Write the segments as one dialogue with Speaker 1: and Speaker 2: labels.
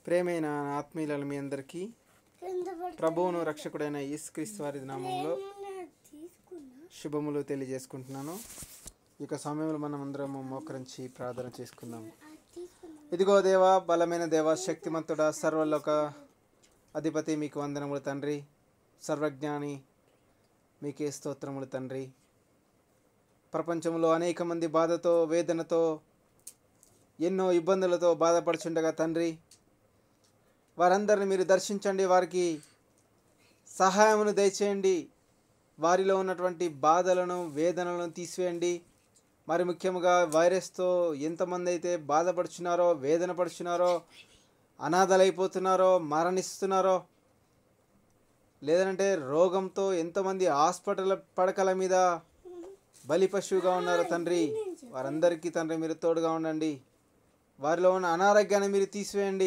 Speaker 1: ప్రేమైన ఆత్మీయుల మీ అందరికీ ప్రభువును రక్షకుడైన యేసుక్రీస్తు వారి నామంలో
Speaker 2: తీసుకున్నా
Speaker 1: శుభములు తెలియజేసుకుంటున్నాను ఇక సమయంలో మనం అందరము మోకరించి ప్రార్థన చేసుకుందాం
Speaker 2: అది తీసుకున్నా
Speaker 1: ఇదిగో దేవా బలమైన దేవ శక్తిమంతుడా సర్వలోక అధిపతి మీకు వందనములు తండ్రి సర్వజ్ఞాని మీకే స్తోత్రములు తండ్రి ప్రపంచంలో అనేక మంది బాధతో వేదనతో ఎన్నో ఇబ్బందులతో బాధపడుచుండగా తండ్రి వారందరిని మీరు దర్శించండి వారికి సహాయమును దయచేయండి వారిలో ఉన్నటువంటి బాధలను వేదనలను తీసివేయండి మరి ముఖ్యంగా వైరస్తో ఎంతమంది అయితే బాధపడుచున్నారో వేదన పడుచున్నారో అనాథలైపోతున్నారో మరణిస్తున్నారో లేదంటే రోగంతో ఎంతమంది హాస్పిటల్ పడకల మీద బలి పశువుగా ఉన్నారో తండ్రి వారందరికీ తండ్రి మీరు తోడుగా ఉండండి వారిలో ఉన్న అనారోగ్యాన్ని మీరు తీసివేయండి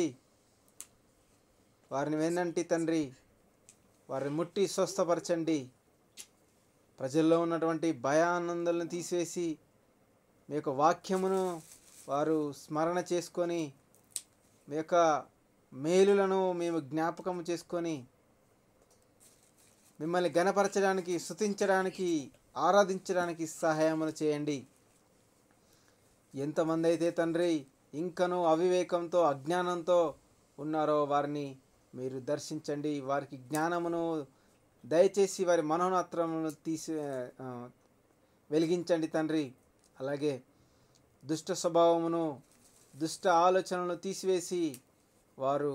Speaker 1: వారిని వెన్నంటి తండ్రి వారిని ముట్టి స్వస్థపరచండి ప్రజల్లో ఉన్నటువంటి భయానందాలను తీసివేసి మీ యొక్క వాక్యమును వారు స్మరణ చేసుకొని మీ యొక్క మేలులను మేము జ్ఞాపకం చేసుకొని మిమ్మల్ని గణపరచడానికి స్తుతించడానికి ఆరాధించడానికి సహాయములు చేయండి ఎంతమంది అయితే తండ్రి ఇంకనూ అవివేకంతో అజ్ఞానంతో ఉన్నారో వారిని మీరు దర్శించండి వారికి జ్ఞానమును దయచేసి వారి మనోనాత్రమును తీసి ఆ, వెలిగించండి తండ్రి అలాగే దుష్ట స్వభావమును దుష్ట ఆలోచనలను తీసివేసి వారు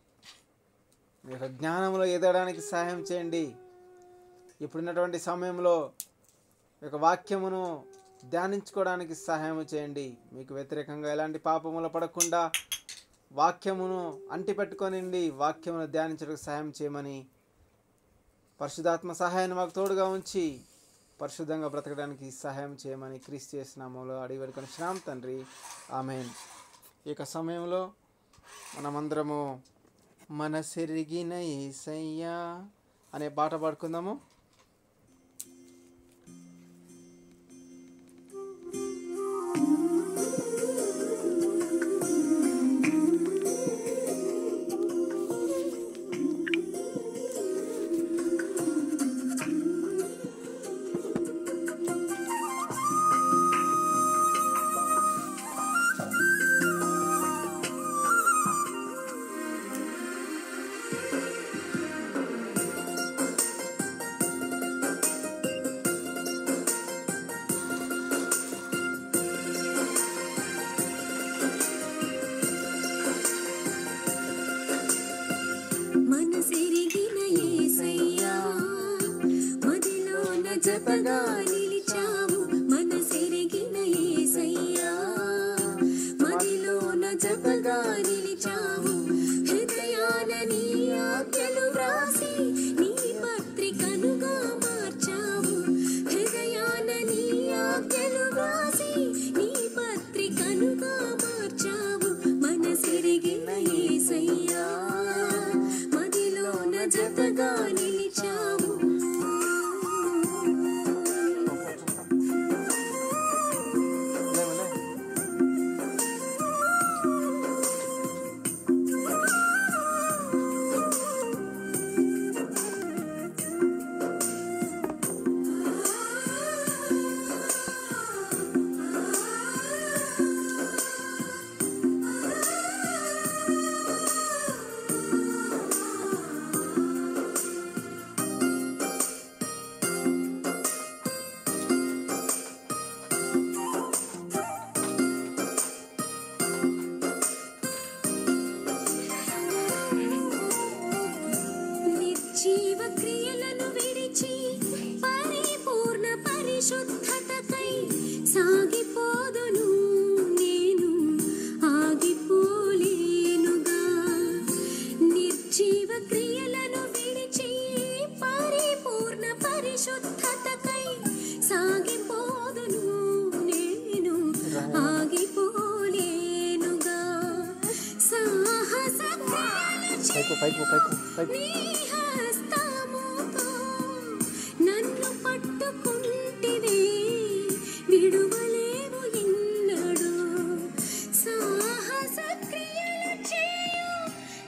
Speaker 1: మీ యొక్క జ్ఞానంలో ఎదగడానికి సహాయం చేయండి ఇప్పుడున్నటువంటి సమయంలో ఈ యొక్క వాక్యమును ధ్యానించుకోవడానికి సహాయం చేయండి మీకు వ్యతిరేకంగా ఎలాంటి పాపములు పడకుండా వాక్యమును అంటిపెట్టుకొనిండి వాక్యమును ధ్యానించడానికి సహాయం చేయమని పరిశుధాత్మ సహాయాన్ని మాకు తోడుగా ఉంచి పరిశుద్ధంగా బ్రతకడానికి సహాయం చేయమని క్రీస్తు చేసినామంలో అడిగి పెట్టుకొని శ్రామ్ తండ్రి ఆమెన్ ఈ యొక్క సమయంలో మనమందరము మనసెరిగిన ఏసయ్యా అనే పాట పాడుకుందాము
Speaker 2: మనసెరిగిన యేసయ్యా మదిలోన జతగా నిలిచావు మనసెరిగిన యేసయ్యా మదిలోన జతగా నిలిచావు హృదయాన నీ ఆజ్ఞలు వ్రాసి నీ పత్రికనుగా మార్చావు హృదయాన నీ ఆజ్ఞలు వ్రాసి నీ పత్రికనుగా మార్చావు మనసెరిగిన యేసయ్యా మదిలోన జతగా నిలిచావు నిర్జీవ క్రియలను విడిచి పరిపూర్ణ పరిశుద్ధతకై సాగిపోదును నేను ఆగిపోలేనుగా నిర్జీవ క్రియలను విడిచి పరిపూర్ణ పరిశుద్ధతకై సాగిపోదును నేను ఆగిపోలేనుగా సాహస క్రియలు
Speaker 1: పైకు పైకు పైకు పైకు
Speaker 2: నీ హస్తముతో నన్ను పట్టుకుంటివే విడువలేవు ఎన్నడూ సాహస క్రియలు చేయు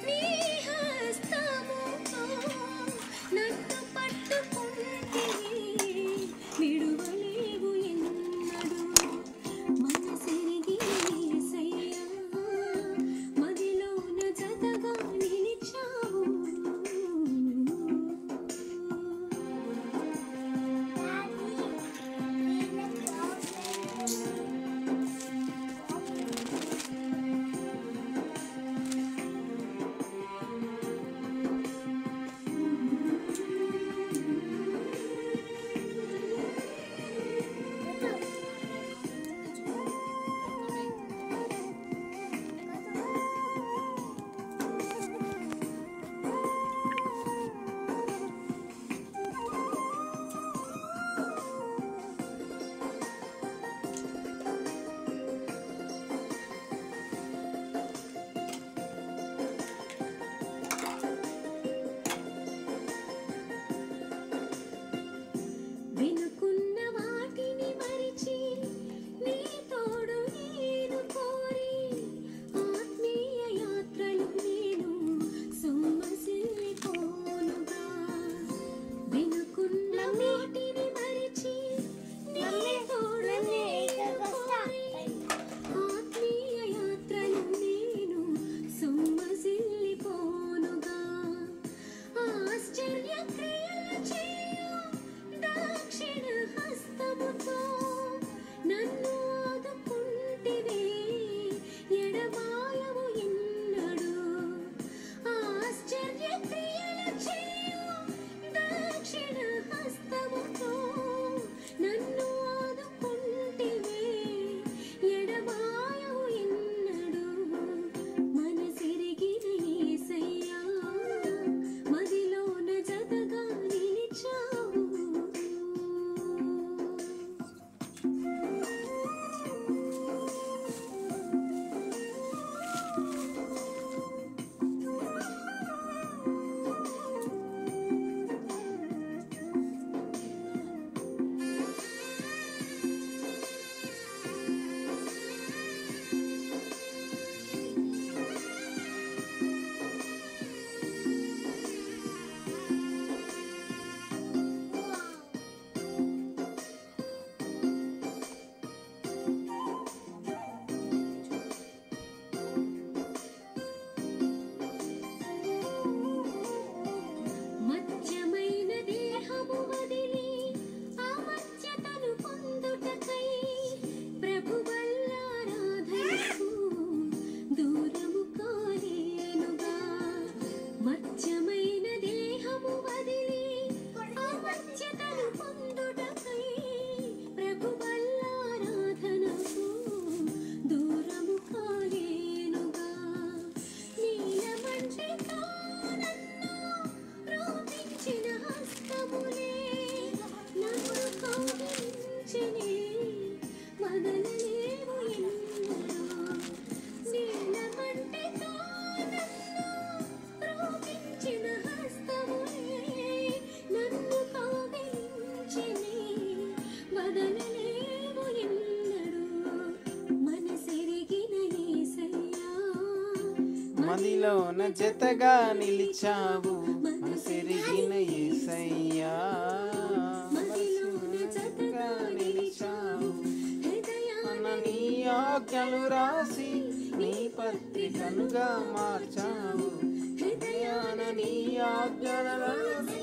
Speaker 1: మదిలోన జతగా నిలిచావు మనసెరిగిన యేసయ్యా మనసున జతగా నిలిచావు మన నీ ఆజ్ఞలు రాసి నీ పత్రికనుగా మార్చావు హృదయాన నీ ఆజ్ఞలు రాసి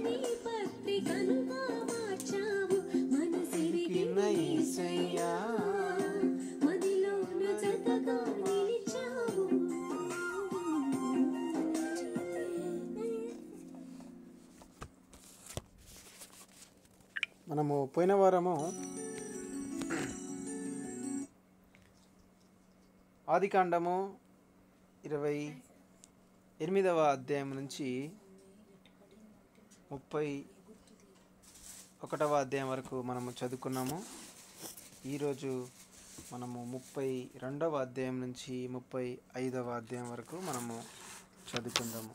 Speaker 1: కిన్న యేసయ్యా మనము పోయిన వారము ఆదికాండము ఇరవై ఎనిమిదవ అధ్యాయం నుంచి ముప్పై ఒకటవ అధ్యాయం వరకు మనము చదువుకున్నాము ఈరోజు మనము ముప్పై రెండవ అధ్యాయం నుంచి ముప్పై ఐదవ అధ్యాయం వరకు మనము చదువుకుందాము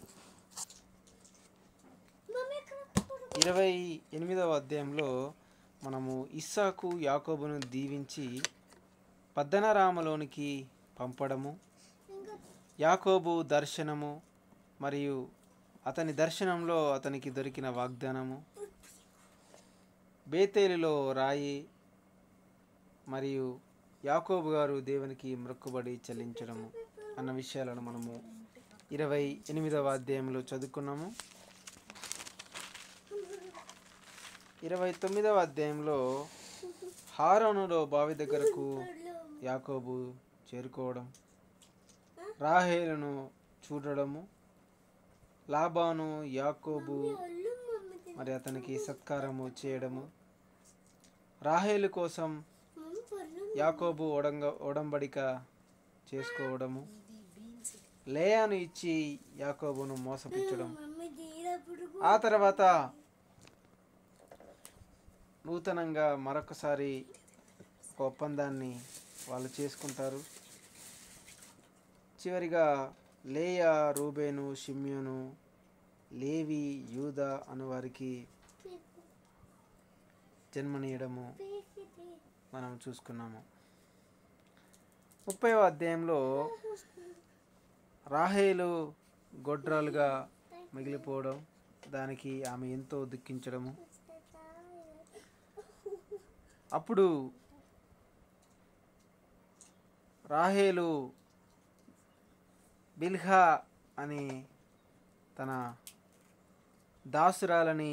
Speaker 1: ఇరవై ఎనిమిదవ అధ్యాయంలో మనము ఇస్సాకు యాకోబును దీవించి పద్దనరామలోనికి పంపడము యాకోబు దర్శనము మరియు అతని దర్శనంలో అతనికి దొరికిన వాగ్దానము బేతేలులో రాయి మరియు యాకోబు గారు దేవునికి మొక్కుబడి చెల్లించడము అన్న విషయాలను మనము ఇరవై ఎనిమిదవ అధ్యాయంలో చదువుకున్నాము ఇరవై తొమ్మిదవ అధ్యాయంలో హారోనులో బావి దగ్గరకు యాకోబు చేరుకోవడం రాహేలును చూడడము లాబాను యాకోబు మరి అతనికి సత్కారము చేయడము రాహేలు కోసం యాకోబు ఒడంగ ఒడంబడిక చేసుకోవడము లేయాను ఇచ్చి యాకోబును మోసపుచ్చడం ఆ తర్వాత నూతనంగా మరొకసారి ఒక ఒప్పందాన్ని వాళ్ళు చేసుకుంటారు చివరిగా లేయా రూబేను షిమ్యోను లేవి యూద అను వారికి జన్మనీయడము మనం చూసుకున్నాము ముప్పైవ అధ్యాయంలో రాహేలు గొడ్రాలుగా మిగిలిపోవడం దానికి ఆమె ఎంతో దుఃఖించడము అప్పుడు రాహేలు బిల్హా అని తన దాసురాలని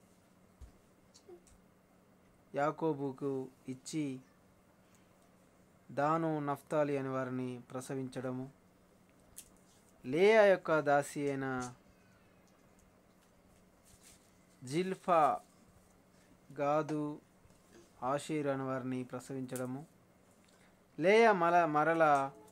Speaker 1: యాకోబుకు ఇచ్చి దాను నఫ్తాలి అని వారిని ప్రసవించడము లేయా యొక్క దాసి అయిన జిల్ఫా గాదు ఆషీర్ అని వారిని ప్రసవించడము లేయ మల మరల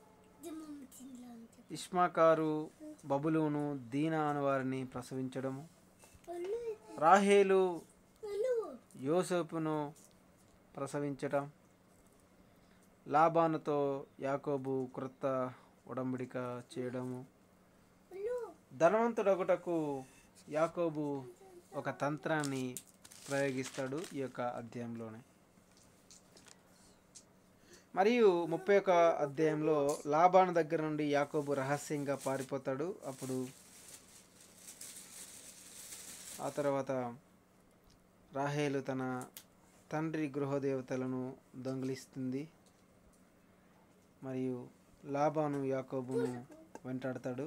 Speaker 1: ఇష్మాకారు బబులును దీనా అని వారిని ప్రసవించడము రాహేలు యోసేపును ప్రసవించటం లాబానుతో యాకోబు క్రొత్త ఉడంబడిక చేయడము ధనవంతుడొకటకు యాకోబు ఒక తంత్రాన్ని ప్రయోగిస్తాడు ఈ యొక్క అధ్యాయంలోనే మరియు ముప్పై ఒక అధ్యాయంలో లాభాను దగ్గర నుండి యాకోబు రహస్యంగా పారిపోతాడు అప్పుడు ఆ తర్వాత రాహేలు తన తండ్రి గృహదేవతలను దొంగిలిస్తుంది మరియు లాభాను యాకోబును వెంటాడతాడు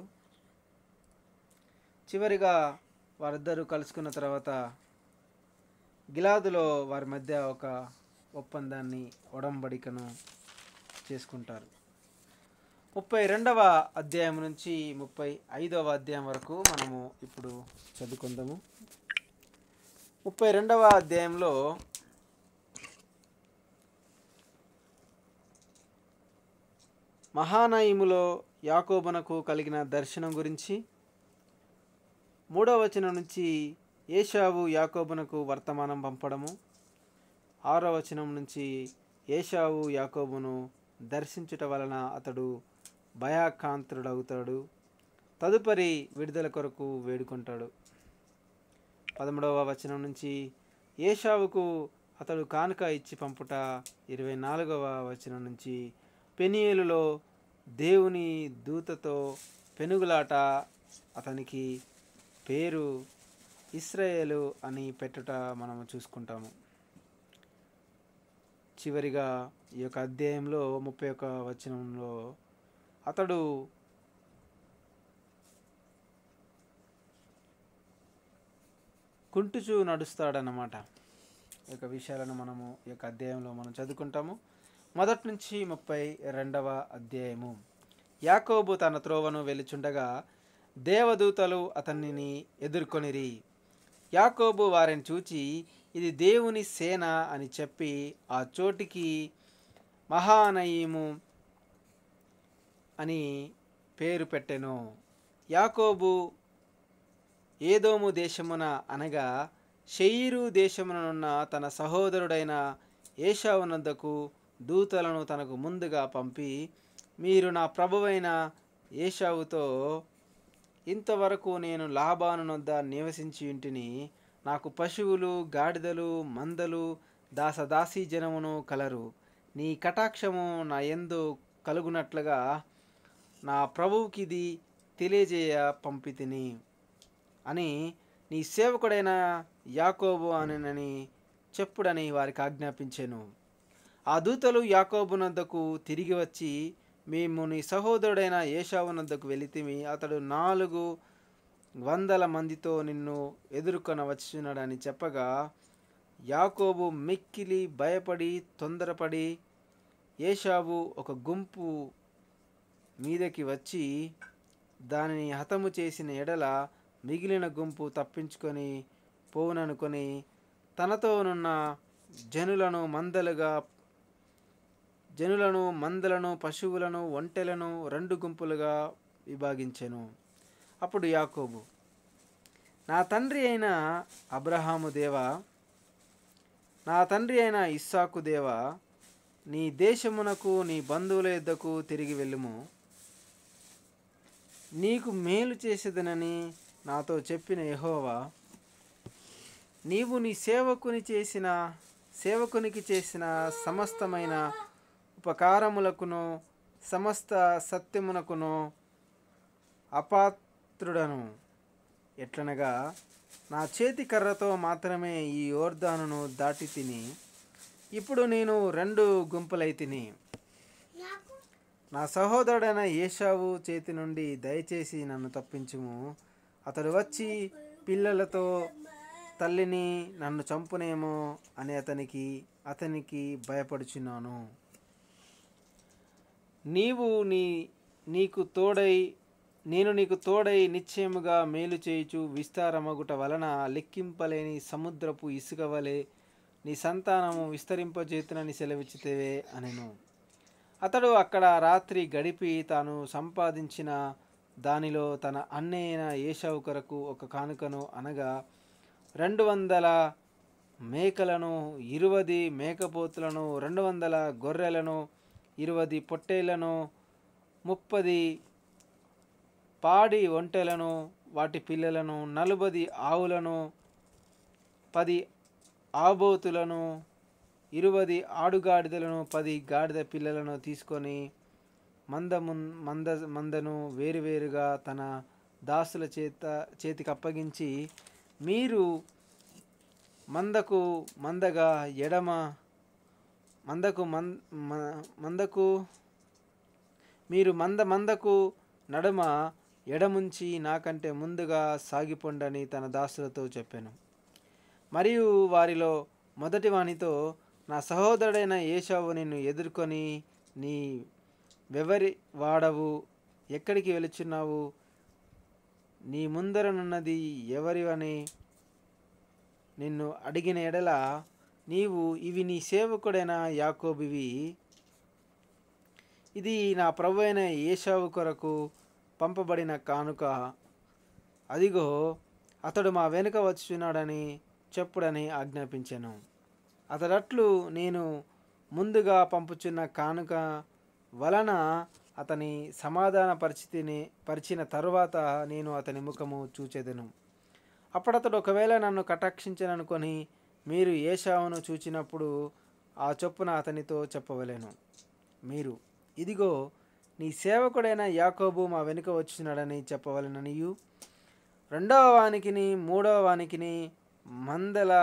Speaker 1: చివరిగా వారిద్దరూ కలుసుకున్న తర్వాత గిలాదులో వారి మధ్య ఒక ఒప్పందాన్ని ఒడంబడికను చేసుకుంటారు ముప్పై రెండవ అధ్యాయం నుంచి ముప్పై ఐదవ అధ్యాయం వరకు మనము ఇప్పుడు చదువుకుందాము ముప్పై రెండవ అధ్యాయంలో మహానయిములో యాకోబునకు కలిగిన దర్శనం గురించి మూడవ వచనం నుంచి ఏషావు యాకోబునకు వర్తమానం పంపడము ఆరో వచనం నుంచి ఏషావు యాకోబును దర్శించుట వలన అతడు భయాకాంతుడవుతాడు తదుపరి విడుదల కొరకు వేడుకుంటాడు పదమూడవ వచనం నుంచి ఏషావుకు అతడు కానుక ఇచ్చి పంపుట ఇరవై నాలుగవ వచనం నుంచి పెనియేలులో దేవుని దూతతో పెనుగులాట అతనికి పేరు ఇస్రాయేలు అని పెట్టుట మనము చూసుకుంటాము చివరిగా ఈ యొక్క అధ్యాయంలో ముప్పై ఒక్క వచనంలో అతడు కుంటుచూ నడుస్తాడన్నమాట ఈ యొక్క విషయాలను మనము ఈ యొక్క అధ్యాయంలో మనం చదువుకుంటాము మొదటి నుంచి ముప్పై రెండవ అధ్యాయము యాకోబు తన త్రోవను వెలుచుండగా దేవదూతలు అతనిని ఎదుర్కొనిరి యాకోబు వారిని చూచి ఇది దేవుని సేన అని చెప్పి ఆ చోటికి మహానయీము అని పేరు పెట్టెను యాకోబు ఏదోము దేశమున అనగా షెయిరు దేశముననున్న తన సహోదరుడైన ఏషావునద్దకు దూతలను తనకు ముందుగా పంపి మీరు నా ప్రభువైన ఏషావుతో ఇంతవరకు నేను లాభాను నొద్ద నివసించి ఇంటిని నాకు పశువులు గాడిదలు మందలు దాసదాసీ జనమును కలరు నీ కటాక్షము నా ఎందు కలుగునట్లుగా నా ప్రభువుకిది తెలియజేయ పంపితిని అని నీ సేవకుడైన యాకోబు అనని చెప్పుడని వారికి ఆజ్ఞాపించాను ఆ దూతలు యాకోబునద్దకు తిరిగి వచ్చి మేము నీ సహోదరుడైన ఏషావునద్దకు వెళితిమి అతడు నాలుగు వందల మందితో నిన్ను ఎదుర్కొన వచ్చినాడని చెప్పగా యాకోబు మిక్కిలి భయపడి తొందరపడి ఏషావు ఒక గుంపు మీదకి వచ్చి దానిని హతము చేసిన ఎడల మిగిలిన గుంపు తప్పించుకొని పోవుననుకొని తనతోనున్న జనులను మందలుగా జనులను మందలను పశువులను ఒంటెలను రెండు గుంపులుగా విభాగించెను అప్పుడు యాకోబు నా తండ్రి అయిన అబ్రహాము దేవా నా తండ్రి అయిన ఇస్సాకు దేవా నీ దేశమునకు నీ బంధువుల యొద్దకు తిరిగి వెళ్ళుము నీకు మేలు చేసేదనని నాతో చెప్పిన యెహోవా నీవు నీ సేవకుని చేసిన సేవకునికి చేసిన సమస్తమైన ఉపకారములకును సమస్త సత్యమునకును అపాత్రుడను ఎట్లనగా నా చేతి కర్రతో మాత్రమే ఈ యోర్దానును దాటి తిని ఇప్పుడు నేను రెండు గుంపులై తిని నా సహోదరుడైన ఏషావు చేతి నుండి దయచేసి నన్ను తప్పించుము అతడు వచ్చి పిల్లలతో తల్లిని నన్ను చంపునేమో అని అతనికి అతనికి భయపడుచున్నాను నీవు నీ నీకు తోడై నేను నీకు తోడై నిశ్చయముగా మేలు చేయుచు విస్తారమగుట వలన లెక్కింపలేని సముద్రపు ఇసుక వలె నీ సంతానము విస్తరింపజేతునని సెలవిచ్చితేవే అనెను అతడు అక్కడ రాత్రి గడిపి తాను సంపాదించిన దానిలో తన అన్నయ్యన ఏషావు కొరకు ఒక కానుకను అనగా రెండు వందల మేకలను ఇరువది మేకపోతులను రెండు వందల గొర్రెలను ఇరువది పొట్టేళ్లను ముప్పది పాడి ఒంటెలను వాటి పిల్లలను నలుబది ఆవులను పది ఆబోతులను ఇరువది ఆడుగాడిదలను పది గాడిద పిల్లలను తీసుకొని మంద మున్- మంద మందను వేరువేరుగా తన దాసుల చేత చేతికి అప్పగించి మీరు మందకు మందగా ఎడమ మందకు మన్ మ- మందకు మీరు మంద మందకు నడుమ ఎడముంచి నాకంటే ముందుగా సాగిపోండని తన దాసులతో చెప్పాను మరియు వారిలో మొదటి వానితో నా సహోదరుడైన ఏషావు నిన్ను ఎదుర్కొని నీ వెవరి వాడవు ఎక్కడికి వెళుచున్నావు నీ ముందరనున్నది ఎవరివని నిన్ను అడిగిన ఎడల నీవు ఇవి నీ సేవకుడైన యాకోబివి ఇది నా ప్రభు అయిన ఏషావు కొరకు పంపబడిన కానుక అదిగో అతడు మా వెనుక వచ్చుచున్నాడని చెప్పుడని ఆజ్ఞాపించాను అతడట్లు నేను ముందుగా పంపుచున్న కానుక వలన అతని సమాధాన పరిస్థితిని పరిచిన తరువాత నేను అతని ముఖము చూచెదను అప్పుడతడు ఒకవేళ నన్ను కటాక్షించననుకొని మీరు ఏషావును చూచినప్పుడు ఆ చొప్పున అతనితో చెప్పవలెను మీరు ఇదిగో నీ సేవకుడైన యాకోబు మా వెనుక వచ్చినాడని చెప్పవలననియు రెండవ వానికిని మూడవ వానికిని మందల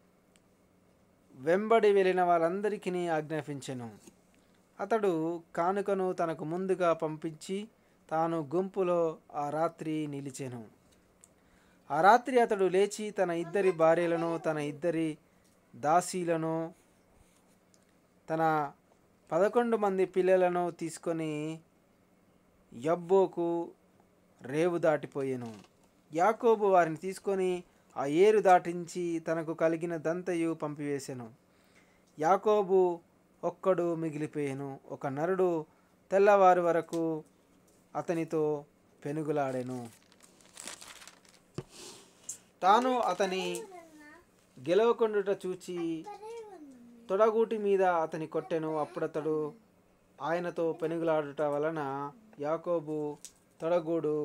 Speaker 1: వెంబడి వెళ్ళిన వాళ్ళందరికీ ఆజ్ఞాపించెను అతడు కానుకను తనకు ముందుగా పంపించి తాను గుంపులో ఆ రాత్రి నిలిచెను ఆ రాత్రి అతడు లేచి తన ఇద్దరి భార్యలను తన ఇద్దరి దాసీలను తన పదకొండు మంది పిల్లలను తీసుకొని యబ్బోకు రేవు దాటిపోయెను యాకోబు వారిని తీసుకొని ఆ ఏరు దాటించి తనకు కలిగిన దంతయు పంపివేశెను యాకోబు ఒక్కడు మిగిలిపోయెను ఒక నరుడు తెల్లవారు వరకు అతనితో పెనుగులాడెను తాను అతని గెలవకుండుట చూచి తొడగూటి మీద అతని కొట్టెను అప్పుడతడు ఆయనతో పెనుగులాడుట వలన యాకోబు తొడగూడు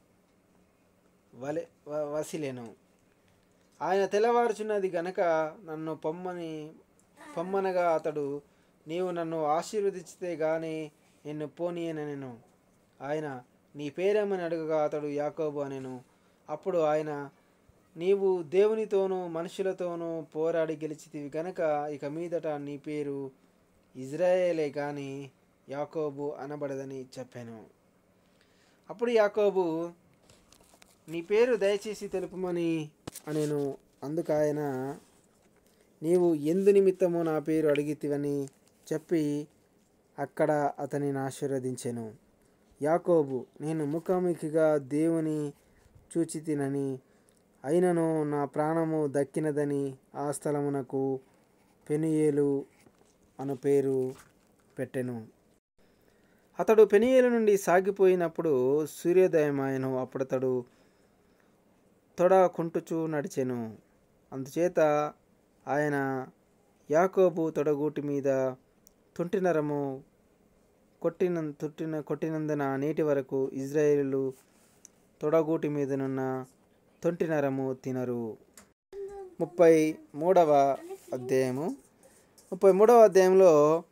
Speaker 1: వలె వ- వసిలెను ఆయన తెల్లవారుచున్నది గనక నన్ను పొమ్మని పొమ్మనగా అతడు నీవు నన్ను ఆశీర్వదించితే గాని నిన్ను పోనీయనెను ఆయన నీ పేరేమని అడుగగా అతడు యాకోబు అనెను అప్పుడు ఆయన నీవు దేవునితోనూ మనుషులతోనూ పోరాడి గెలిచితివి గనక ఇక మీదట నీ పేరు ఇజ్రాయేలే గాని యాకోబు అనబడదని చెప్పాను అప్పుడు యాకోబు నీ పేరు దయచేసి తెలుపమని అనేను అందుకు ఆయన నీవు ఎందు నిమిత్తము నా పేరు అడిగితివని చెప్పి అక్కడ అతనిని ఆశీర్వదించెను యాకోబు నేను ముఖాముఖిగా దేవుని చూచి తినని అయినను నా ప్రాణము దక్కినదని ఆ స్థలమునకు పెనుయేలు అను పేరు పెట్టెను అతడు పెనియేలు నుండి సాగిపోయినప్పుడు సూర్యోదయమాయను అప్పుడతడు తొడ కుంటుచూ నడిచెను అందుచేత ఆయన యాకోబు తొడగూటి మీద తుంటినరము కొట్టిన తుట్టిన కొట్టినందున నేటి వరకు ఇజ్రాయేలు తొడగూటి మీదనున్న తొంటినరము తినరు ముప్పై మూడవ అధ్యాయము ముప్పై మూడవ అధ్యాయంలో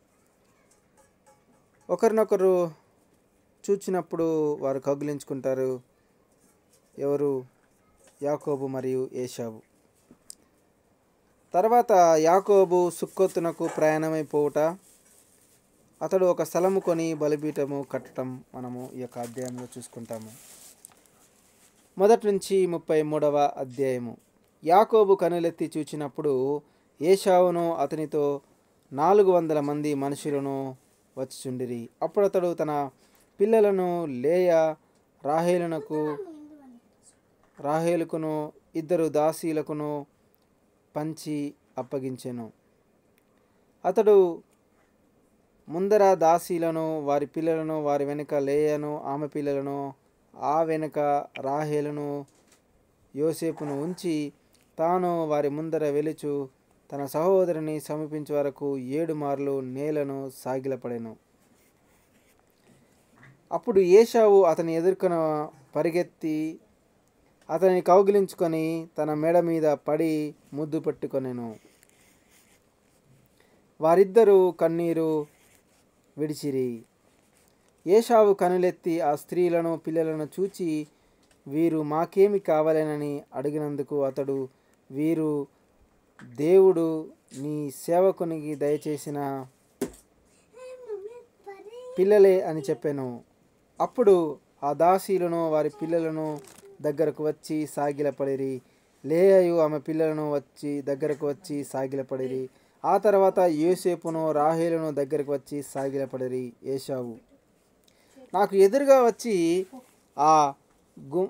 Speaker 1: ఒకరినొకరు చూచినప్పుడు వారు కౌగిలించుకుంటారు ఎవరు యాకోబు మరియు ఏషావు తర్వాత యాకోబు సుక్కొత్తునకు ప్రయాణమైపోవుట అతడు ఒక స్థలము కొని బలిపీఠము కట్టడం మనము ఈ యొక్క అధ్యాయంలో చూసుకుంటాము మొదటి నుంచి ముప్పై మూడవ అధ్యాయము యాకోబు కనులెత్తి చూచినప్పుడు ఏషావును అతనితో నాలుగు వందల మంది మనుషులను వచ్చిచుండిరి అప్పుడు అతడు తన పిల్లలను లేయ రాహేలునకు రాహేలుకును ఇద్దరు దాసీలకును పంచి అప్పగించెను అతడు ముందర దాసీలను వారి పిల్లలను వారి వెనుక లేయను ఆమె పిల్లలను ఆ వెనుక రాహేలును యోసేపును ఉంచి తాను వారి ముందర వెలుచు తన సహోదరుని సమీపించే వరకు ఏడు మార్లు నేలను సాగిలపడెను అప్పుడు ఏషావు అతని ఎదుర్కొన పరిగెత్తి అతనిని కౌగిలించుకొని తన మెడ మీద పడి ముద్దు పెట్టుకొనెను వారిద్దరూ కన్నీరు విడిచిరి ఏషావు కనులెత్తి ఆ స్త్రీలను పిల్లలను చూచి వీరు మాకేమి కావాలనని అడిగినందుకు అతడు వీరు దేవుడు నీ సేవకునికి దయచేసిన పిల్లలే అని చెప్పాను అప్పుడు ఆ దాసీలను వారి పిల్లలను దగ్గరకు వచ్చి సాగిలపడిరి లేయయు ఆమె పిల్లలను వచ్చి దగ్గరకు వచ్చి సాగిలపడిరి ఆ తర్వాత యోసేపును రాహేలును దగ్గరకు వచ్చి సాగిలపడిరి ఏషావు నాకు ఎదురుగా వచ్చి ఆ గు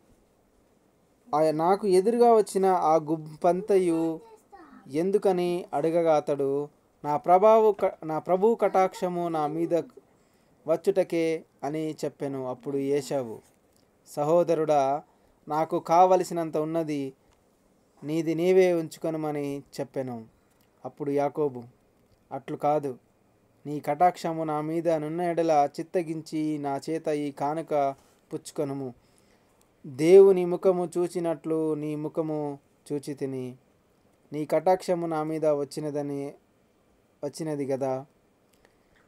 Speaker 1: ఆ నాకు ఎదురుగా వచ్చిన ఆ గుంపంతయు ఎందుకని అడగగా అతడు నా ప్రభావు క- నా ప్రభు కటాక్షము నా మీద వచ్చుటకే అని చెప్పాను అప్పుడు ఏషావు సహోదరుడా నాకు కావలసినంత ఉన్నది నీది నీవే ఉంచుకొనమని చెప్పాను అప్పుడు యాకోబు అట్లు కాదు నీ కటాక్షము నా మీద నున్న ఎడల చిత్తగించి నా చేత ఈ కానుక పుచ్చుకొనుము దేవుని ముఖము చూచినట్లు నీ ముఖము చూచి తిని నీ కటాక్షము నా మీద వచ్చినదని వచ్చినది కదా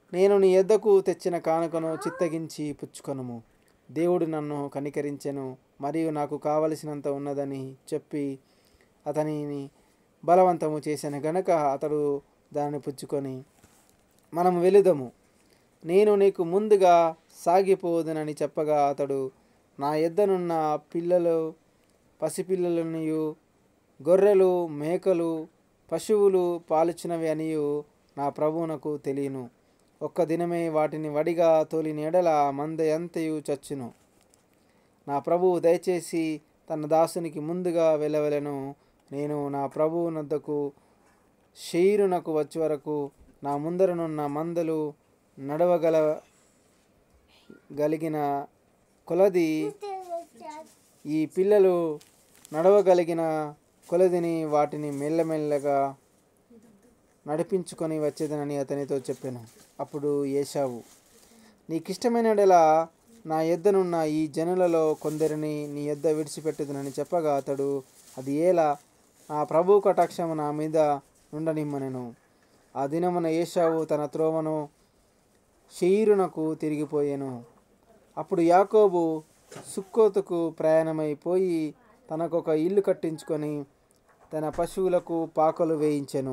Speaker 1: నేను నీ యొద్దకు తెచ్చిన కానుకను చిత్తగించి పుచ్చుకొనుము దేవుడు నన్ను కనికరించెను మరియు నాకు కావలసినంత ఉన్నదని చెప్పి అతనిని బలవంతము చేసిన గనుక అతడు దానిని పుచ్చుకొని మనం వెళుదము నేను నీకు ముందుగా సాగిపోదునని చెప్పగా అతడు నా ఎద్దనున్న పిల్లలు పసిపిల్లలనియు గొర్రెలు మేకలు పశువులు పాలిచ్చినవి అనియు నా ప్రభువునకు తెలియను ఒక్క దినమే వాటిని వడిగా తోలిన ఎడల మంద ఎంతయు చచ్చును నా ప్రభువు దయచేసి తన దాసునికి ముందుగా వెళ్ళవలెను నేను నా ప్రభువు నద్దకు షెయిరునకు వచ్చే వరకు నా ముందరనున్న మందలు నడవగల గలిగిన కొలది ఈ పిల్లలు నడవగలిగిన కొలదిని వాటిని మెల్లమెల్లగా నడిపించుకొని వచ్చేదనని అతనితో చెప్పాను అప్పుడు ఏషావు నీకిష్టమైనడలా నా యొద్దనున్న ఈ జనులలో కొందరిని నీ యొద్ద విడిచిపెట్టుదునని చెప్పగా అతడు అది ఏలా నా ప్రభు కటాక్షము నా మీద నుండనిమ్మనెను ఆ దినమున ఏషావు తన త్రోవను షెయిరునకు తిరిగిపోయాను అప్పుడు యాకోబు సుక్కోతుకు ప్రయాణమైపోయి తనకొక ఇల్లు కట్టించుకొని తన పశువులకు పాకలు వేయించెను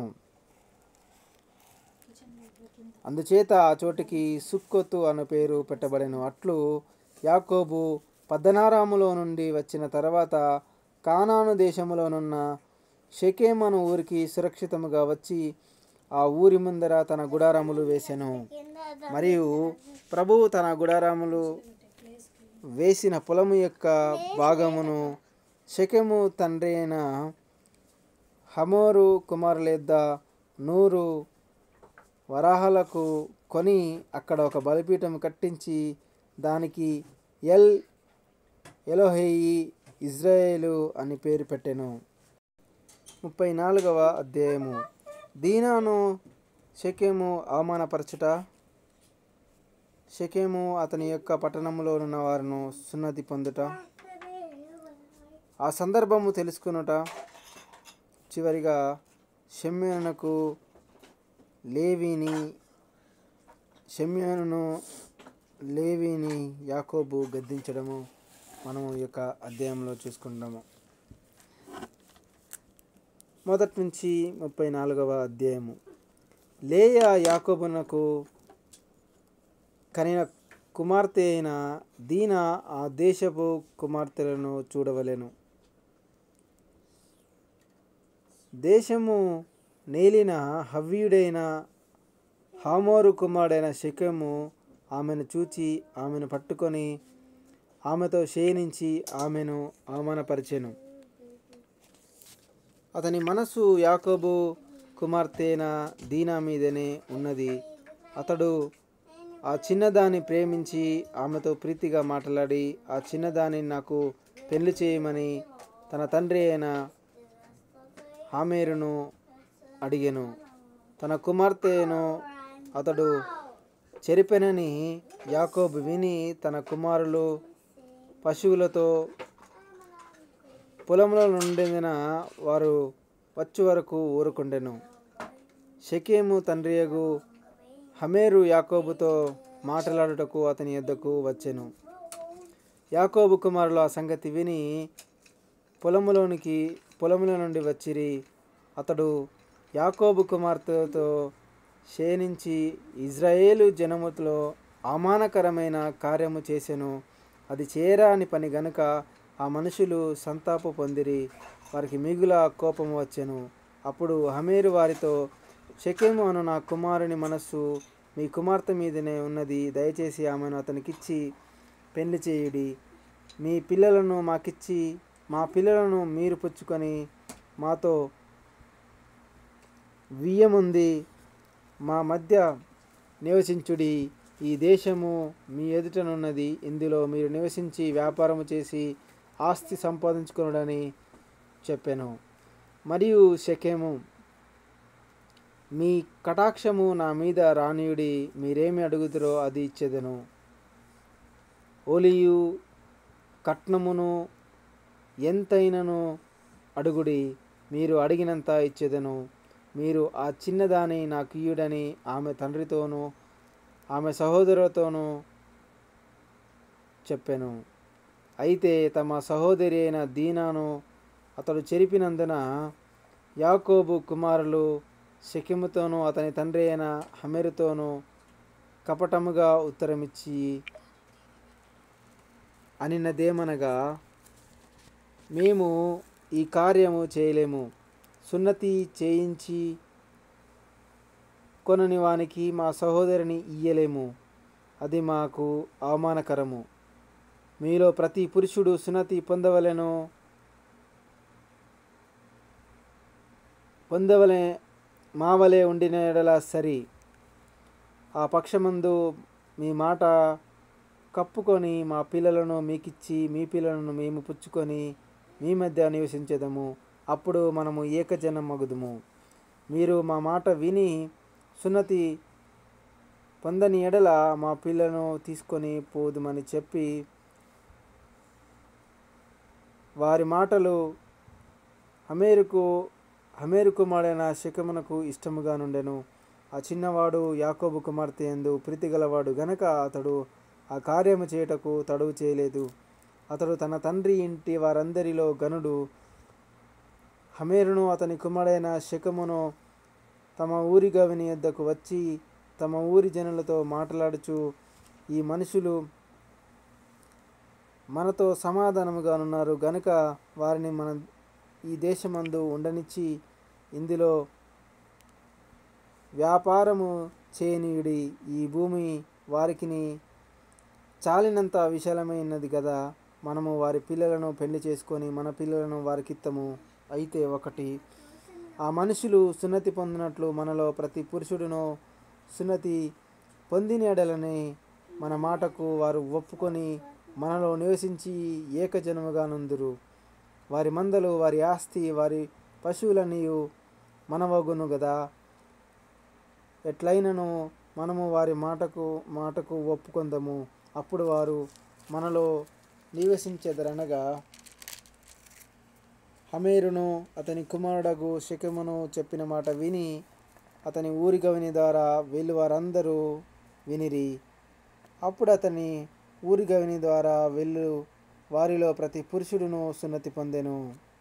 Speaker 1: అందుచేత ఆ చోటికి సుక్కొతు అను పేరు పెట్టబడెను అట్లు యాకోబు పద్దనారాములో నుండి వచ్చిన తర్వాత కానాను దేశములోనున్న షెకేమను ఊరికి సురక్షితముగా వచ్చి ఆ ఊరి ముందర తన గుడారములు వేసెను మరియు ప్రభువు తన గుడారములు వేసిన పొలము యొక్క భాగమును షెకెము తండ్రి అయిన హమోరు కుమారులేద్ద నూరు వరాహలకు కొని అక్కడ ఒక బలిపీఠం కట్టించి దానికి ఎల్ ఎలోహేయి ఇజ్రాయేలు అని పేరు పెట్టెను ముప్పై నాలుగవ అధ్యాయము దీనాను షెకెము అవమానపరచుట షెకెము అతని యొక్క పట్టణంలో ఉన్న వారిను సున్నతి పొందుట ఆ సందర్భము తెలుసుకునుట చివరిగా షెమ్యోనుకు లేవిని షెమ్యోనును లేవిని యాకోబు గద్దించడము మనము ఈ యొక్క అధ్యాయంలో చూసుకుంటాము మొదటి నుంచి ముప్పై నాలుగవ అధ్యాయము లేయా యాకోబునకు కనిన కుమార్తె అయిన దీన ఆ దేశపు కుమార్తెలను చూడవలెను దేశము నేలిన హవ్యుడైన హామోరు కుమారుడైన శకెము ఆమెను చూచి ఆమెను పట్టుకొని ఆమెతో శయనించి ఆమెను అవమానపరిచెను అతని మనసు యాకోబు కుమార్తెన దీనా మీదనే ఉన్నది అతడు ఆ చిన్నదాన్ని ప్రేమించి ఆమెతో ప్రీతిగా మాట్లాడి ఆ చిన్నదాన్ని నాకు పెళ్లి చేయమని తన తండ్రి అయిన హామేరును అడిగెను తన కుమార్తెను అతడు చెరిపెనని యాకోబు విని తన కుమారులు పశువులతో పొలంలో నుండిన వారు వచ్చి వరకు ఊరుకుండెను షకేము తండ్రియగు హమేరు యాకోబుతో మాట్లాడుటకు అతని యొద్దకు వచ్చెను యాకోబు కుమారులు ఆ సంగతి విని పొలములోనికి పొలముల నుండి వచ్చిరి అతడు యాకోబు కుమార్తెతో శయనించి ఇజ్రాయేలు జనముతో అవమానకరమైన కార్యము చేసెను అది చేయరాని పని గనుక ఆ మనుషులు సంతాప పొందిరి వారికి మిగుల కోపము వచ్చెను అప్పుడు హమేరు వారితో షకేము అను నా కుమారుని మనస్సు మీ కుమార్తె మీదనే ఉన్నది దయచేసి ఆమెను అతనికిచ్చి పెళ్లి చేయుడి మీ పిల్లలను మాకిచ్చి మా పిల్లలను మీరు పుచ్చుకొని మాతో వియ్యముంది మా మధ్య నివసించుడి ఈ దేశము మీ ఎదుటనున్నది ఇందులో మీరు నివసించి వ్యాపారము చేసి ఆస్తి సంపాదించుకొనుడని చెప్పాను మరియు షకేము మీ కటాక్షము నా మీద రానియుడి మీరేమి అడుగుతారో అది ఇచ్చేదను ఓలియు కట్నమును ఎంతైనను అడుగుడి మీరు అడిగినంత ఇచ్చేదను మీరు ఆ చిన్నదాని నాకు ఇయ్యుడని ఆమె తండ్రితోనూ ఆమె సహోదరులతోనూ చెప్పెను అయితే తమ సహోదరి అయిన దీనాను అతడు చెరిపినందున యాకోబు కుమారులు శకిముతోనూ అతని తండ్రి అయిన హమెరుతోనూ కపటముగా ఉత్తరమిచ్చి అనినదేమనగా మేము ఈ కార్యము చేయలేము సున్నతి చేయించి కొనని వానికి మా సహోదరిని ఇయ్యలేము అది మాకు అవమానకరము మీలో ప్రతి పురుషుడు సున్నతి పొందవలెను పొందవలే మావలే ఉండిన ఎడల సరి ఆ పక్షమందు మీ మాట కప్పుకొని మా పిల్లలను మీకిచ్చి మీ పిల్లలను మేము పుచ్చుకొని మీ మధ్య నివసించదము అప్పుడు మనము ఏకజనం మగుదుము మీరు మా మాట విని సున్నతి పొందని ఎడల మా పిల్లను తీసుకొని పోదుమని చెప్పి వారి మాటలు హమేరుకు హమేరు కుమారుడైన శకమునకు ఇష్టముగా నుండెను ఆ చిన్నవాడు యాకోబు కుమార్తె ఎందు ప్రీతిగలవాడు గనక అతడు ఆ కార్యము చేయుటకు తడువు చేయలేదు అతడు తన తండ్రి ఇంటి వారందరిలో గనుడు హమేరును అతని కుమారుడైన శకమును తమ ఊరి గవిని యొద్దకు వచ్చి తమ ఊరి జనులతో మాట్లాడుచు ఈ మనుషులు మనతో సమాధానముగానున్నారు గనుక వారిని మన ఈ దేశమందు ఉండనిచ్చి ఇందులో వ్యాపారము చేయనీయుడి ఈ భూమి వారికిని చాలినంత విశాలమైనది కదా మనము వారి పిల్లలను పెళ్లి చేసుకొని మన పిల్లలను వారికిత్తము అయితే ఒకటి ఆ మనుషులు సున్నతి పొందినట్లు మనలో ప్రతి పురుషుడును సున్నతి పొందిన ఎడలని మన మాటకు వారు ఒప్పుకొని మనలో నివసించి ఏకజనముగా నుందురు వారి మందలు వారి ఆస్తి వారి పశువులన్నీ మనవగును గదా ఎట్లయినను మనము వారి మాటకు మాటకు ఒప్పుకొందము అప్పుడు వారు మనలో నివసించెదరనగా హమేరును అతని కుమారుడగు శకమును చెప్పిన మాట విని అతని ఊరి గవిని ద్వారా వెళ్ళు వారందరూ వినిరి అప్పుడు అతని ఊరి గవిని ద్వారా వెళ్ళు వారిలో ప్రతి పురుషుడును సున్నతి పొందెను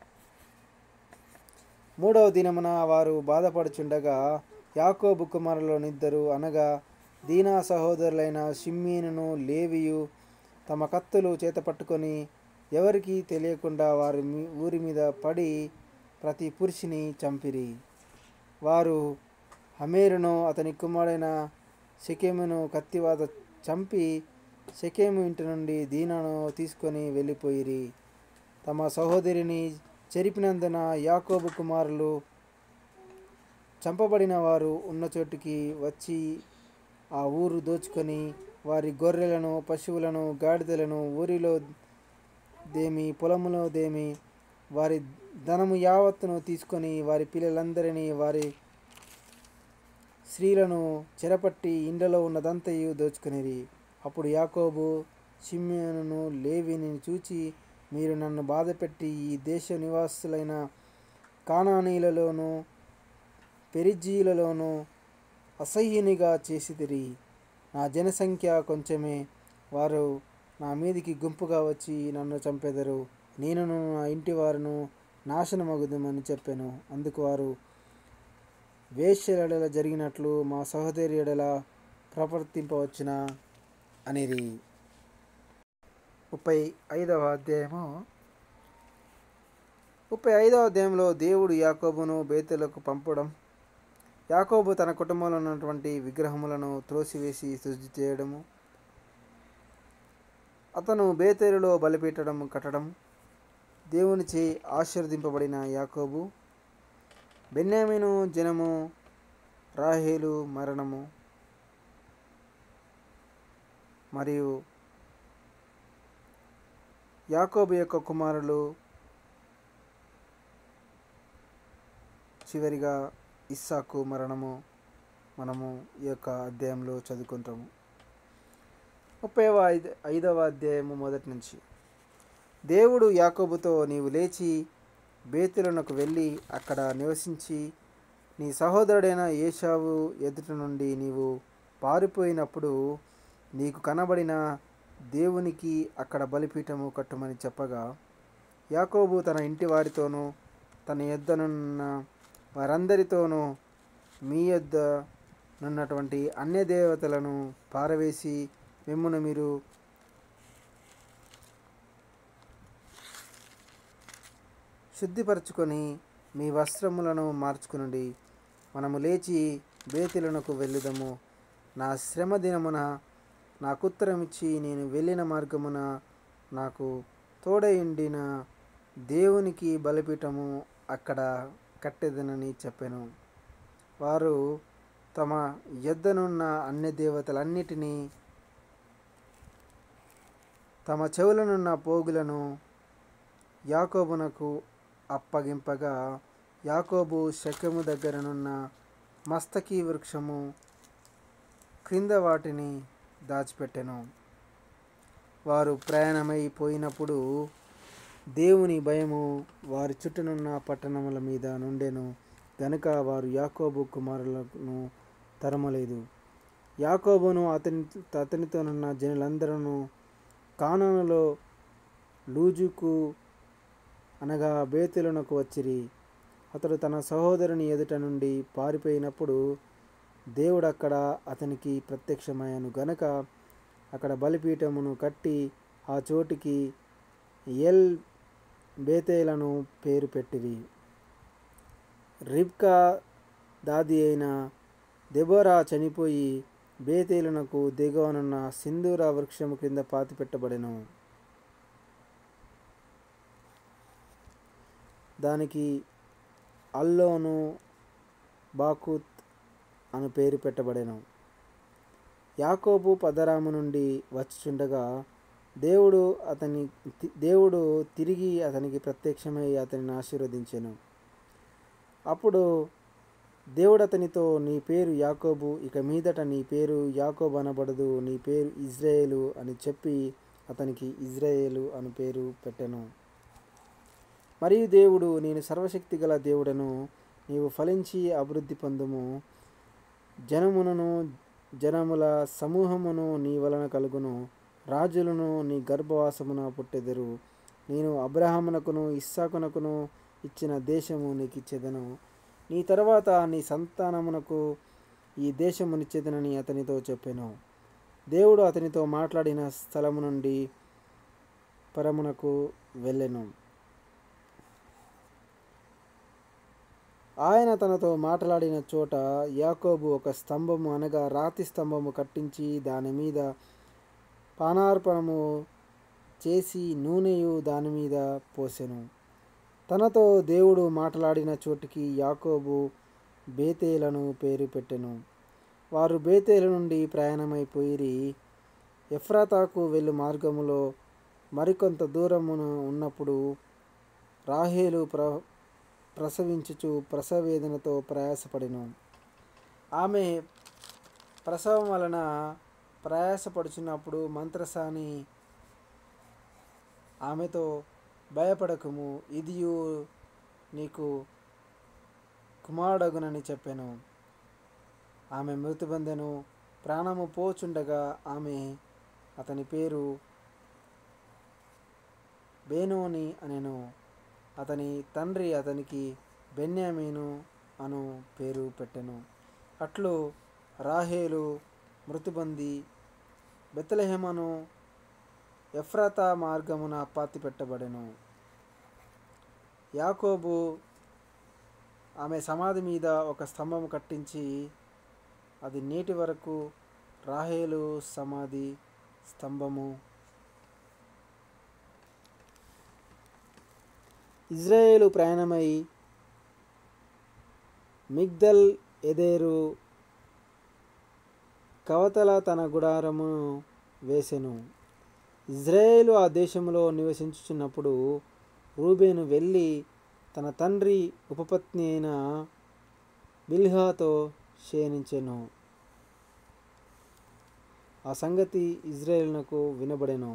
Speaker 1: మూడవ దినమున వారు బాధపడుచుండగా యాకోబు కుమారులోనిద్దరు అనగా దీనా సహోదరులైన షిమ్మీనును లేవియు తమ కత్తులు చేత పట్టుకొని ఎవరికీ తెలియకుండా వారి మీ- ఊరి మీద పడి ప్రతి పురుషుని చంపిరి వారు హమేరును అతని కుమారుడైన షెకెమును కత్తివాత చంపి షెకెము ఇంటి నుండి దీనాను తీసుకొని వెళ్ళిపోయిరి తమ సహోదరిని చెరిపినందున యాకోబు కుమారులు చంపబడిన వారు ఉన్న చోటుకి వచ్చి ఆ ఊరు దోచుకొని వారి గొర్రెలను పశువులను గాడిదలను ఊరిలో దేమి పొలములో దేమి వారి ధనము యావత్తును తీసుకొని వారి పిల్లలందరినీ వారి స్త్రీలను చెరపట్టి ఇండ్లలో ఉన్నదంతయు దోచుకునిరి అప్పుడు యాకోబు షిమ్యోనును లేవిని చూచి మీరు నన్ను బాధపెట్టి ఈ దేశ నివాసులైన కానానీలలోను పెరిజీలలోను అసహ్యునిగా చేసిదిరి నా జనసంఖ్య కొంచెమే వారు నా మీదికి గుంపుగా వచ్చి నన్ను చంపెదరు నేను నా ఇంటి వారును నాశనమగుదమని చెప్పాను అందుకు వారు వేశ్యల జరిగినట్లు మా సహోదరి ఎడల ప్రవర్తింపవచ్చున అనేది ముప్పై ఐదవ అధ్యాయము ముప్పై ఐదవ అధ్యాయంలో దేవుడు యాకోబును బేతులకు పంపడం యాకోబు తన కుటుంబంలో ఉన్నటువంటి విగ్రహములను త్రోసివేసి శుద్ధి చేయడము అతను బేతేలులో బలిపీఠడం కట్టడం దేవునిచే ఆశీర్వదింపబడిన యాకోబు బెన్యామీను జనము రాహేలు మరణము మరియు యాకోబు యొక్క కుమారులు చివరిగా ఇస్సాకు మరణము మనము ఈ యొక్క అధ్యాయంలో చదువుకుంటాము ముప్పైవ ఐదు ఐదవ అధ్యాయము మొదటి నుంచి దేవుడు యాకోబుతో నీవు లేచి బేతులకు వెళ్ళి అక్కడ నివసించి నీ సహోదరుడైన ఏషావు ఎదుట నుండి నీవు పారిపోయినప్పుడు నీకు కనబడిన దేవునికి అక్కడ బలిపీఠము కట్టుమని చెప్పగా యాకోబు తన ఇంటి వారితోనూ తన యొద్దనున్న వారందరితోనూ మీ యొద్ద నున్నటువంటి అన్య దేవతలను పారవేసి మిమ్మును మీరు శుద్ధిపరచుకొని మీ వస్త్రములను మార్చుకునండి మనము లేచి బేతిలనకు వెళ్ళుదము నా శ్రమ దినమున నాకు ఉత్తరమిచ్చి నేను వెళ్ళిన మార్గమున నాకు తోడయుండిన దేవునికి బలిపీఠము అక్కడ కట్టెదనని చెప్పాను వారు తమ యొద్దనున్న అన్య దేవతలన్నిటినీ తమ చెవులనున్న పోగులను యాకోబునకు అప్పగింపగా యాకోబు శకెము దగ్గరనున్న మస్తకి వృక్షము క్రింద వాటిని దాచిపెట్టెను వారు ప్రయాణమై పోయినప్పుడు దేవుని భయము వారి చుట్టూనున్న పట్టణముల మీద నుండెను గనుక వారు యాకోబు కుమారులను తరమలేదు యాకోబును అతని అతనితోనున్న జనులందరూ కానానులో లూజుకు అనగా బేతులనకు వచ్చిరి అతడు తన సహోదరుని ఎదుట నుండి పారిపోయినప్పుడు దేవుడు అక్కడ అతనికి ప్రత్యక్షమయ్యాను గనక అక్కడ బలిపీఠమును కట్టి ఆ చోటికి ఎల్ బేతేలను పేరు పెట్టిరి రిబ్కా దాది అయిన దెబోరా చనిపోయి బేతేలునకు దిగవనున్న సింధూర వృక్షము క్రింద పాతి పెట్టబడెను దానికి అల్లోను బాకుత్ అను పేరు పెట్టబడెను యాకోబు పదరాము నుండి వచ్చుచుండగా దేవుడు అతని తి- దేవుడు తిరిగి అతనికి ప్రత్యక్షమై అతనిని ఆశీర్వదించెను అప్పుడు దేవుడు అతనితో నీ పేరు యాకోబు ఇక మీదట నీ పేరు యాకోబు అనబడదు నీ పేరు ఇజ్రాయేలు అని చెప్పి అతనికి ఇజ్రాయేలు అని పేరు పెట్టెను మరియు దేవుడు నేను సర్వశక్తి గల దేవుడను నీవు ఫలించి అభివృద్ధి పొందుము జనములను జనముల సమూహమును నీ వలన కలుగును రాజులను నీ గర్భవాసమున పుట్టెదరు నేను అబ్రహామునకును ఇస్సాకునకును ఇచ్చిన దేశము నీకు ఇచ్చేదను నీ తర్వాత నీ సంతానమునకు ఈ దేశమునిచ్చేదనని అతనితో చెప్పాను దేవుడు అతనితో మాట్లాడిన స్థలము నుండి పరమునకు వెళ్ళెను ఆయన తనతో మాట్లాడిన చోట యాకోబు ఒక స్తంభము అనగా రాతి స్తంభము కట్టించి దాని మీద పానార్పణము చేసి నూనెయు దాని మీద పోసెను తనతో దేవుడు మాట్లాడిన చోటికి యాకోబు బేతేలను పేరు పెట్టెను వారు బేతేలు నుండి ప్రయాణమైపోయిరి ఎఫ్రాతాకు వెళ్ళు మార్గములో మరికొంత దూరమున ఉన్నప్పుడు రాహేలు ప్ర ప్రసవించుచు ప్రసవేదనతో ప్రయాసపడెను ఆమె ప్రసవం వలన ప్రయాసపడుచున్నప్పుడు మంత్రసాని ఆమెతో భయపడకము ఇదియు నీకు కుమారుడగునని చెప్పాను ఆమె మృతిబందెను ప్రాణము పోచుండగా ఆమె అతని పేరు బేనోని అనెను అతని తండ్రి అతనికి బెన్యామీను అను పేరు పెట్టెను అట్లు రాహేలు మృతిబంది బెత్తలెహేమను ఎఫ్రాతా మార్గమున పాతి పెట్టబడెను యాకోబు ఆమె సమాధి మీద ఒక స్తంభం కట్టించి అది నేటి వరకు రాహేలు సమాధి స్తంభము ఇజ్రాయేలు ప్రయాణమై మిగ్దల్ ఎదేరు కవతల తన గుడారమును వేసెను ఇజ్రాయేలు ఆ దేశంలో నివసించుచున్నప్పుడు రూబేను వెళ్ళి తన తండ్రి ఉపపత్ని అయిన బిల్హాతో శయనించెను ఆ సంగతి ఇజ్రాయేలునకు వినబడెను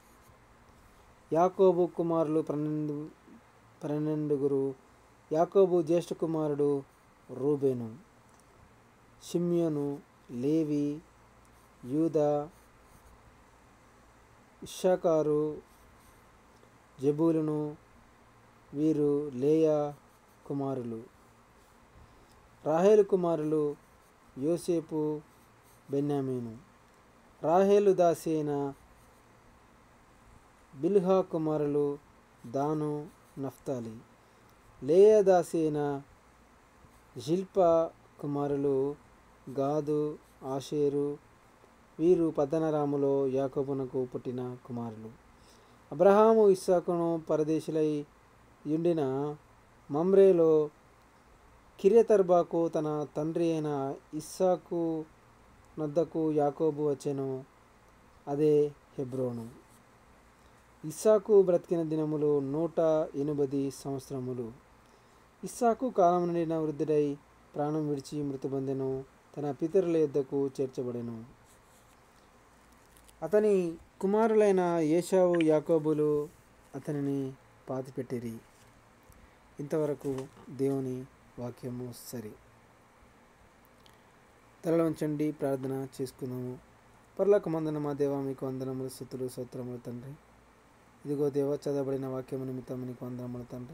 Speaker 1: యాకోబు కుమారులు పన్నెండు పన్నెండుగురు యాకోబు జ్యేష్ఠ కుమారుడు రూబేను షిమ్యోను లేవి యూద ఇషాకారు జబూలును వీరు లేయా కుమారులు రాహేలు కుమారులు యోసేపు బెన్యామీను రాహేలు దాసి అయిన బిల్హా కుమారులు దాను నఫ్తాలి లేయా దాసి అయిన జిల్పా కుమారులు గాదు ఆషేరు వీరు పద్దనరాములో యాకోబునకు పుట్టిన కుమారులు అబ్రహాము ఇస్సాకును పరదేశులై ఉండిన మమ్రేలో కిరియతర్బాకు తన తండ్రి అయిన ఇస్సాకు నద్దకు యాకోబు వచ్చెను అదే హెబ్రోను ఇస్సాకు బ్రతికిన దినములు నూట ఎనిమిది సంవత్సరములు ఇస్సాకు కాలం నిండిన వృద్ధుడై ప్రాణం విడిచి మృతుబందెను తన పితరుల యొద్దకు చేర్చబడెను అతని కుమారులైన ఏషావు యాకోబులు అతనిని పాతిపెట్టిరి ఇంతవరకు దేవుని వాక్యము సరి తలలు ఉంచండి ప్రార్థన చేసుకుందాము పర్లకు మందన మా దేవ మీకు వందనములు స్థుతులు స్తోత్రములు తండ్రి ఇదిగో దేవ చదవబడిన వాక్యము నిమిత్తం నీకు వందనములు తండ్రి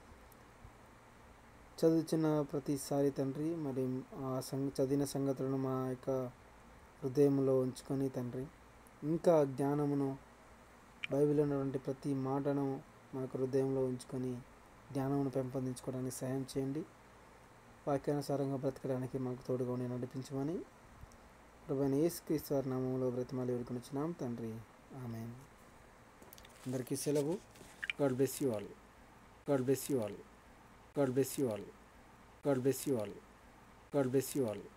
Speaker 1: చదువుచున్న ప్రతిసారి తండ్రి మరి ఆ సంగ చదివిన సంగతులను మా యొక్క హృదయంలో ఉంచుకొని తండ్రి ఇంకా జ్ఞానమును బైబిల్లో ఉన్నటువంటి ప్రతి మాటను మా యొక్క హృదయంలో ఉంచుకొని జ్ఞానమును పెంపొందించుకోవడానికి సహాయం చేయండి వాక్యానుసారంగా బ్రతకడానికి మాకు తోడుగా ఉండి నడిపించమని ప్రభుత్వ యేసుక్రీస్తు వారి నామంలో బ్రతిమాలి వేడుకొనిచ్చినాం తండ్రి ఆమె అందరికీ సెలవు god bless you all god bless you all god bless you all god bless you all god bless you all